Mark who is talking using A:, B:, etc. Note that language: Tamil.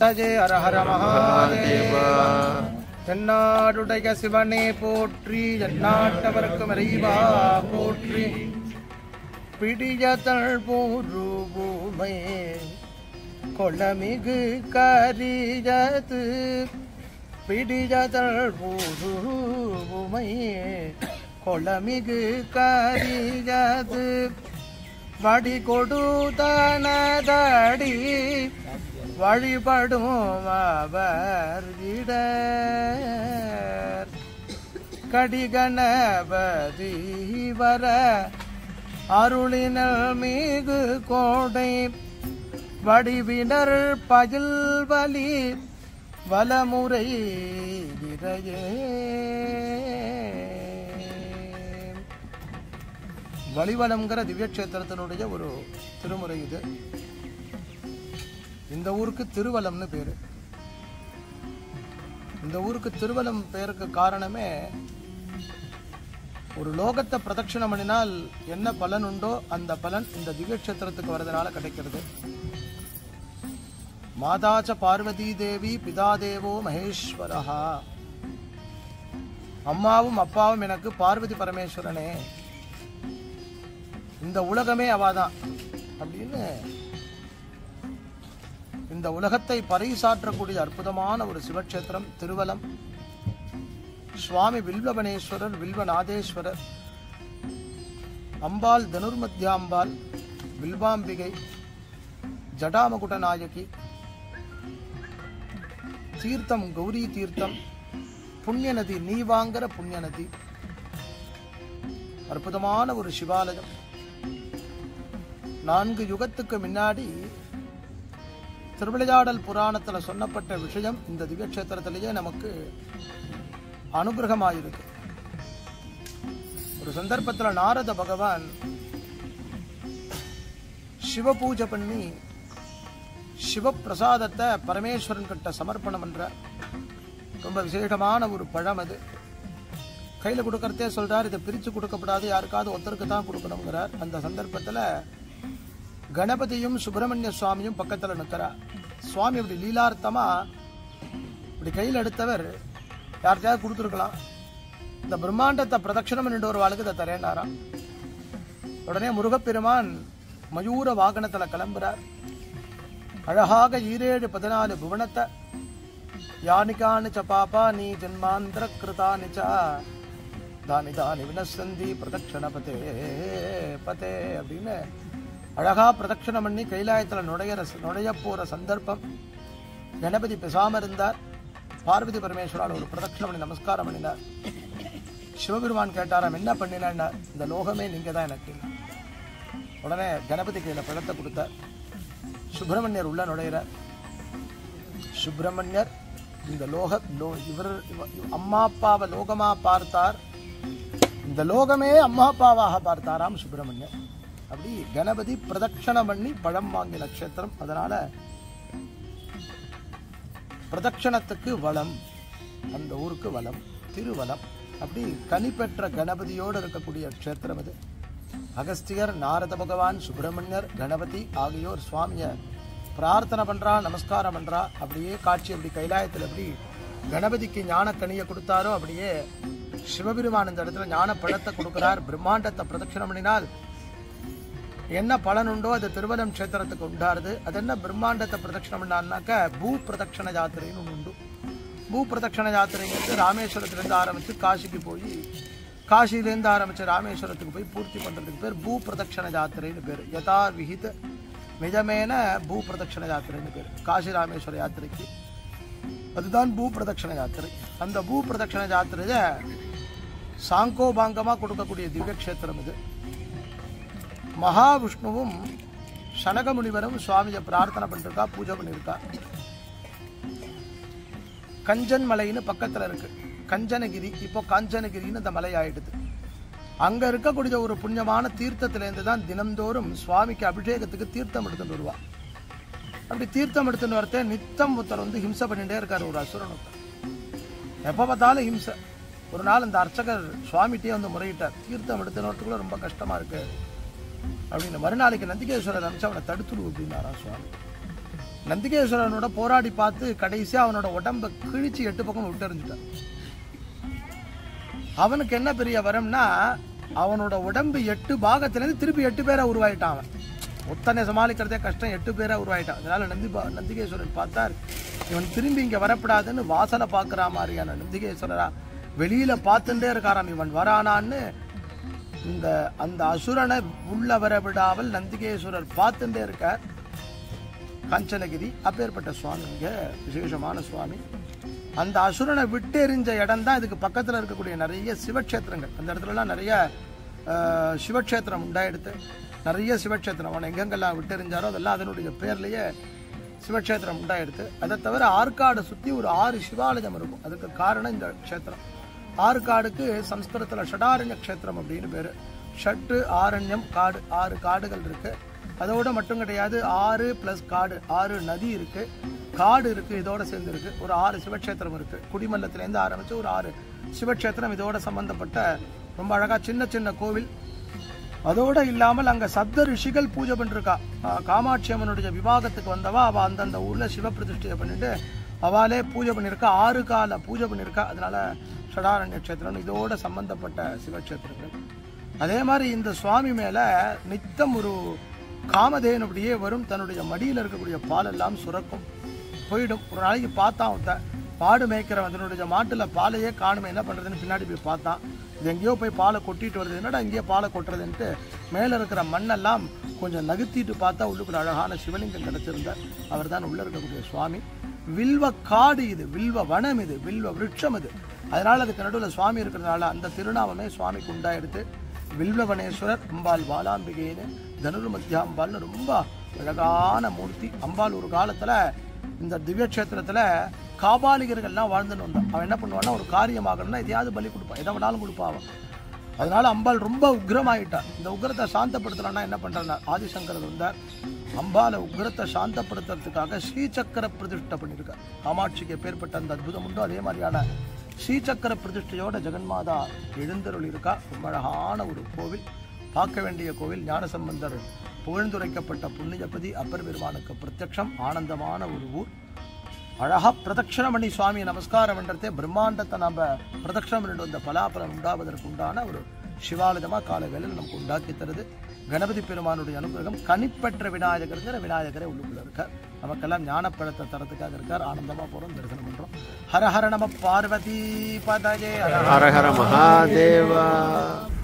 A: பதஜே ஹர ஹர மகாதேவா தென்னாடுடைய சிவனே போற்றி எந்நாட்டவர்க்கும் இறைவா போற்றி பிடியதழ் போரு பூமை கொள்ளமிகு கரியது பிடியதழ் போரு பூமை கொள்ளமிகு கரியது வடி கொடுதனதடி வழிபடும் அவர் இடர் கடிகணபதி வர அருளினல் மிகு கோடை வடிவினர் பயில் வலி வலமுறை இறையே வலிவலம்ங்கிற திவ்யக்ஷேத்திரத்தினுடைய ஒரு திருமுறை இது இந்த ஊருக்கு திருவலம்னு பேரு இந்த ஊருக்கு திருவலம் பேருக்கு காரணமே ஒரு லோகத்தை பிரதட்சணம் பண்ணினால் என்ன பலன் உண்டோ அந்த பலன் இந்த திவ்யக்ஷேத்திரத்துக்கு வரதுனால கிடைக்கிறது மாதாச்ச பார்வதி தேவி பிதா தேவோ மகேஸ்வரஹா அம்மாவும் அப்பாவும் எனக்கு பார்வதி பரமேஸ்வரனே இந்த உலகமே அவாதான் அப்படின்னு இந்த உலகத்தை பறைசாற்றக்கூடிய அற்புதமான ஒரு சிவக்ஷேத்திரம் திருவலம் சுவாமி வில்வவனேஸ்வரர் வில்வநாதேஸ்வரர் அம்பாள் தனுர்மத்தியாம்பாள் வில்வாம்பிகை ஜடாமகுட நாயகி தீர்த்தம் கௌரி தீர்த்தம் புண்ணிய நதி நீவாங்கிற புண்ணிய நதி அற்புதமான ஒரு சிவாலயம் நான்கு யுகத்துக்கு முன்னாடி திருவிளையாடல் புராணத்துல சொன்னப்பட்ட விஷயம் இந்த திவ்யக்ஷேத்திரத்திலேயே நமக்கு அனுகிரகமாயிருக்கு ஒரு சந்தர்ப்பத்துல நாரத பகவான் சிவ பூஜை பண்ணி சிவப்பிரசாதத்தை பரமேஸ்வரன் கிட்ட சமர்ப்பணம் பண்ற ரொம்ப விசேஷமான ஒரு பழம் அது கையில கொடுக்கறதே சொல்றார் இதை பிரிச்சு கொடுக்கப்படாது யாருக்காவது ஒருத்தருக்கு தான் கொடுக்கணுங்கிறார் அந்த சந்தர்ப்பத்துல கணபதியும் சுப்பிரமணிய சுவாமியும் பக்கத்துல நிற்கிறார் சுவாமி இப்படி லீலார்த்தமா இப்படி கையில் எடுத்தவர் யார்கிட்டயாவது கொடுத்துருக்கலாம் இந்த பிரம்மாண்டத்தை பிரதட்சணம் பண்ணிட்டு ஒரு வாழ்க்கை இதை தரேன்னாராம் உடனே முருகப்பெருமான் மயூர வாகனத்துல கிளம்புறார் அழகாக ஈரேழு பதினாலு புவனத்தை யானிகானு ச பாபா நீ ஜன்மாந்திர கிருதானி ச தானி தானி வினசந்தி பிரதட்சண பதே பதே அப்படின்னு அழகா பிரதட்சணம் பண்ணி கைலாயத்துல நுழையிற நுழைய போற சந்தர்ப்பம் கணபதி பெசாம இருந்தார் பார்வதி பரமேஸ்வரால் ஒரு பிரதட்சணம் பண்ணி நமஸ்காரம் பண்ணினார் சிவபெருமான் கேட்டாராம் என்ன பண்ணினா இந்த லோகமே நீங்க தான் எனக்கு உடனே கணபதி கையில பழத்தை கொடுத்தார் சுப்பிரமணியர் உள்ள நுழையிறார் சுப்பிரமணியர் இந்த லோக லோ இவர் இவ- அம்மா அப்பாவை லோகமா பார்த்தார் இந்த லோகமே அம்மா அப்பாவாக பார்த்தாராம் சுப்பிரமணியர் அப்படி கணபதி பிரதட்சணம் பண்ணி பழம் வாங்கிய நட்சத்திரம் அதனால பிரதட்சணத்துக்கு வளம் அந்த ஊருக்கு வளம் திருவலம் அப்படி கனி பெற்ற கணபதியோடு இருக்கக்கூடிய க்ஷேத்திரம் இது அகஸ்தியர் நாரத பகவான் சுப்பிரமணியர் கணபதி ஆகியோர் சுவாமிய பிரார்த்தனை பண்றா நமஸ்காரம் பண்றா அப்படியே காட்சி அப்படி கைலாயத்தில் எப்படி கணபதிக்கு ஞான கனியை கொடுத்தாரோ அப்படியே சிவபெருமான் இந்த இடத்துல ஞான பழத்தை கொடுக்கிறார் பிரம்மாண்டத்தை பிரதட்சணம் பண்ணினால் என்ன பலன் உண்டோ அது திருவலம் க்ஷேத்திரத்துக்கு உண்டாருது அது என்ன பிரம்மாண்டத்தை பிரதட்சணம் பண்ணான்னாக்க பூ பிரதட்சண யாத்திரைன்னு ஒன்று உண்டு பூ பிரதட்சண யாத்திரைங்கிறது ராமேஸ்வரத்துலேருந்து ஆரம்பித்து காசிக்கு போய் காசியிலேருந்து ஆரம்பித்து ராமேஸ்வரத்துக்கு போய் பூர்த்தி பண்ணுறதுக்கு பேர் பூ பிரதட்சண யாத்திரைன்னு பேர் யதா விஹித நிஜமேன பூ பிரதட்சண யாத்திரைன்னு பேர் காசி ராமேஸ்வர யாத்திரைக்கு அதுதான் பூ பிரதட்சண யாத்திரை அந்த பூ பிரதட்சண யாத்திரையை சாங்கோபாங்கமாக கொடுக்கக்கூடிய திவ்யக்ஷேத்திரம் இது மகாவிஷ்ணுவும் சனக முனிவரும் சுவாமியை பிரார்த்தனை பண்ணிருக்கா பூஜை பண்ணிருக்கா கஞ்சன் மலைன்னு பக்கத்துல இருக்கு கஞ்சனகிரி இப்போ காஞ்சனகிரின்னு அந்த மலை ஆயிடுது அங்க இருக்கக்கூடிய ஒரு புண்ணியமான தீர்த்தத்திலேருந்து தான் தினந்தோறும் சுவாமிக்கு அபிஷேகத்துக்கு தீர்த்தம் எடுத்துட்டு வருவா அப்படி தீர்த்தம் எடுத்துட்டு வரத்தே நித்தம் ஒருத்தர் வந்து ஹிம்சை பண்ணிட்டே இருக்காரு ஒரு அசுரன் ஒருத்தர் எப்போ பார்த்தாலும் ஹிம்சை ஒரு நாள் இந்த அர்ச்சகர் சுவாமிகிட்டே வந்து முறையிட்டார் தீர்த்தம் எடுத்துன்னு வரத்துக்குள்ள ரொம்ப கஷ்டமா இருக்கு அப்படின்னு மறுநாளைக்கு நந்திகேஸ்வரர் அனுப்பிச்சு அவனை தடுத்துடு அப்படின்னாரா சுவாமி நந்திகேஸ்வரனோட போராடி பார்த்து கடைசியா அவனோட உடம்ப கிழிச்சு எட்டு பக்கம் விட்டு எறிஞ்சுட்டான் அவனுக்கு என்ன பெரிய வரம்னா அவனோட உடம்பு எட்டு பாகத்திலேருந்து திருப்பி எட்டு பேரா உருவாயிட்டான் அவன் ஒத்தனை சமாளிக்கிறதே கஷ்டம் எட்டு பேரா உருவாயிட்டான் அதனால நந்தி பா- நந்திகேஸ்வரன் பார்த்தார் இவன் திரும்பி இங்க வரப்படாதுன்னு வாசலை பார்க்கற மாதிரியான நந்திகேஸ்வரரா வெளியில பார்த்துட்டே இருக்காராம் இவன் வரானான்னு இந்த அந்த அசுரனை உள்ள வர விடாமல் நந்திகேஸ்வரர் பார்த்துட்டே இருக்கார் காஞ்சனகிரி அப்பேற்பட்ட சுவாமி இங்க விசேஷமான சுவாமி அந்த அசுரனை விட்டு எறிஞ்ச இடம் தான் இதுக்கு பக்கத்துல இருக்கக்கூடிய நிறைய சிவக்ஷேத்திரங்கள் அந்த இடத்துலலாம் நிறைய ஆஹ், சிவக்ஷேத்திரம் உண்டாயிடுத்து நிறைய சிவக்ஷேத்திரம் அவன் எங்கெங்கெல்லாம் விட்டு எறிஞ்சாரோ அதெல்லாம் அதனுடைய பேர்லயே சிவக்ஷேத்திரம் உண்டாயிடுத்து அதை தவிர ஆற்காடை சுத்தி ஒரு ஆறு சிவாலயம் இருக்கும் அதுக்கு காரணம் இந்த க்ஷேத்திரம் ஆற்காடுக்கு சம்ஸ்கிருதத்துல ஷடாரண்ய க்ஷேத்திரம் அப்படின்னு பேரு ஷட்டு ஆரண்யம் காடு ஆறு காடுகள் இருக்கு அதோட மட்டும் கிடையாது ஆறு பிளஸ் காடு ஆறு நதி இருக்கு காடு இருக்கு இதோட சேர்ந்து இருக்கு ஒரு ஆறு சிவக்ஷேத்திரம் இருக்கு குடிமல்லத்துல இருந்து ஆரம்பிச்சு ஒரு ஆறு சிவக்ஷேத்திரம் இதோட சம்பந்தப்பட்ட ரொம்ப அழகா சின்ன சின்ன கோவில் அதோட இல்லாமல் அங்க சப்த ரிஷிகள் பூஜை பண்ணிருக்கா ஆஹ் காமாட்சி அம்மனுடைய விவாகத்துக்கு வந்தவா அவ அந்தந்த ஊர்ல சிவ பிரதிஷ்டையை பண்ணிட்டு அவளே பூஜை பண்ணிருக்கா ஆறு கால பூஜை பண்ணிருக்கா அதனால ஷடாரண்ய கஷேத்திரம் இதோட சம்பந்தப்பட்ட சிவக்ஷேத்திரங்கள் அதே மாதிரி இந்த சுவாமி மேல நித்தம் ஒரு காமதேன் அப்படியே வரும் தன்னுடைய மடியில இருக்கக்கூடிய பால் எல்லாம் சுரக்கும் போயிடும் ஒரு நாளைக்கு பார்த்தான் ஒருத்தன் பாடு மேய்க்கிறவன் அதனுடைய மாட்டுல பாலையே காணுமே என்ன பண்றதுன்னு பின்னாடி போய் பார்த்தான் இது எங்கேயோ போய் பாலை கொட்டிட்டு வருது என்னடா இங்கேயே பாலை கொட்டுறதுன்ட்டு மேல இருக்கிற மண்ணெல்லாம் கொஞ்சம் நகுத்திட்டு பார்த்தா உள்ளுக்குள்ள அழகான சிவலிங்கம் கிடைச்சிருந்தார் அவர் தான் உள்ள இருக்கக்கூடிய சுவாமி வில்வ காடு இது வில்வ வனம் இது வில்வ விருட்சம் இது அதனால அதுக்கு நடுவில் சுவாமி இருக்கிறதுனால அந்த திருநாமமே சுவாமிக்கு உண்டாயிடுத்து வில்வவனேஸ்வரர் அம்பாள் வாலாம்பிகைன்னு தனுர் மத்தியாம்பாள்னு ரொம்ப அழகான மூர்த்தி அம்பாள் ஒரு காலத்துல இந்த திவ்ய கஷேத்திரத்துல காபாலிகர்கள்லாம் வாழ்ந்துன்னு வந்தான் அவன் என்ன பண்ணுவான்னா ஒரு காரியமாகணும்னா எதையாவது பலி கொடுப்பான் எதை வேணாலும் கொடுப்பான் அவன் அதனால அம்பாள் ரொம்ப உக்ரமாயிட்டான் இந்த உக்ரத்தை சாந்தப்படுத்தலாம்னா என்ன பண்றாங்க ஆதிசங்கரர் வந்தார் அம்பால உக்ரத்தை சாந்தப்படுத்துறதுக்காக ஸ்ரீசக்கர பிரதிஷ்டை பண்ணியிருக்கார் காமாட்சிக்கு எப்பேற்பட்ட அந்த அற்புதம் உண்டோ அதே மாதிரியான ஸ்ரீசக்கர பிரதிஷ்டையோட ஜெகன்மாதா எழுந்தருள் இருக்கா ரொம்ப அழகான ஒரு கோவில் பார்க்க வேண்டிய கோவில் ஞானசம்பந்தர் புகழ்ந்துரைக்கப்பட்ட புண்ணியபதி அப்பர் பெருமானுக்கு பிரத்யக்ஷம் ஆனந்தமான ஒரு ஊர் அழகா பிரதட்சணம் பண்ணி சுவாமியை நமஸ்காரம் பண்றதே பிரம்மாண்டத்தை நம்ம பிரதட்சணம் பண்ணிட்டு வந்த பலாபலம் உண்டாவதற்கு உண்டான ஒரு சிவாலயமா கால வேளையில் நமக்கு உண்டாக்கி தருது கணபதி பெருமானுடைய அனுகிரகம் கனிப்பெற்ற விநாயகருங்கிற விநாயகரே உள்ளுக்குள்ள இருக்கார் நமக்கெல்லாம் ஞானப்பழத்தை தரத்துக்காக இருக்கார் ஆனந்தமா போறோம் தரிசனம் பண்றோம் ஹர ஹர நம பார்வதி பதஜே ஹர
B: ஹர ஹர மகாதேவா